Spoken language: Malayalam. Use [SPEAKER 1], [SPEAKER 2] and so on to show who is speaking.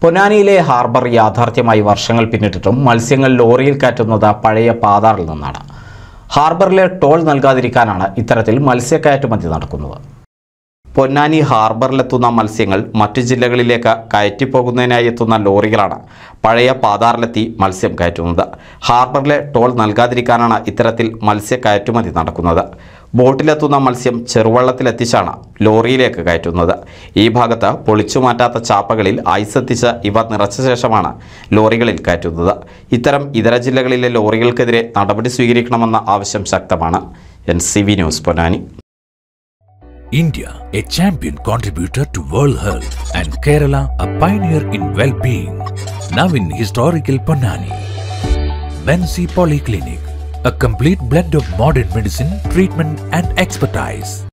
[SPEAKER 1] പൊന്നാനിയിലെ ഹാർബർ യാഥാർത്ഥ്യമായി വർഷങ്ങൾ പിന്നിട്ടിട്ടും മത്സ്യങ്ങൾ ലോറിയിൽ കയറ്റുന്നത് പഴയ പാതാറിൽ നിന്നാണ് ഹാർബറിലെ ടോൾ നൽകാതിരിക്കാനാണ് ഇത്തരത്തിൽ മത്സ്യക്കയറ്റുമതി നടക്കുന്നത് പൊന്നാനി ഹാർബറിലെത്തുന്ന മത്സ്യങ്ങൾ മറ്റു ജില്ലകളിലേക്ക് കയറ്റിപ്പോകുന്നതിനായി എത്തുന്ന ലോറികളാണ് പഴയ പാതാറിലെത്തി മത്സ്യം കയറ്റുന്നത് ഹാർബറിലെ ടോൾ നൽകാതിരിക്കാനാണ് ഇത്തരത്തിൽ മത്സ്യ കയറ്റുമതി നടക്കുന്നത് ബോട്ടിലെത്തുന്ന മത്സ്യം ചെറുവള്ളത്തിലെത്തിച്ചാണ് ലോറിയിലേക്ക് കയറ്റുന്നത് ഈ ഭാഗത്ത് പൊളിച്ചു മാറ്റാത്ത ചാപ്പകളിൽ ഐസ് എത്തിച്ച് ഇവ നിറച്ച ശേഷമാണ് ലോറികളിൽ കയറ്റുന്നത് ഇത്തരം ഇതര ജില്ലകളിലെ ലോറികൾക്കെതിരെ നടപടി സ്വീകരിക്കണമെന്ന ആവശ്യം ശക്തമാണ് N C V news Ponnani
[SPEAKER 2] India, a champion contributor to World Health, and Kerala, a pioneer in well-being. Now in historical Ponnani. Vensi Polyclinic, a complete blend of modern medicine, treatment and expertise.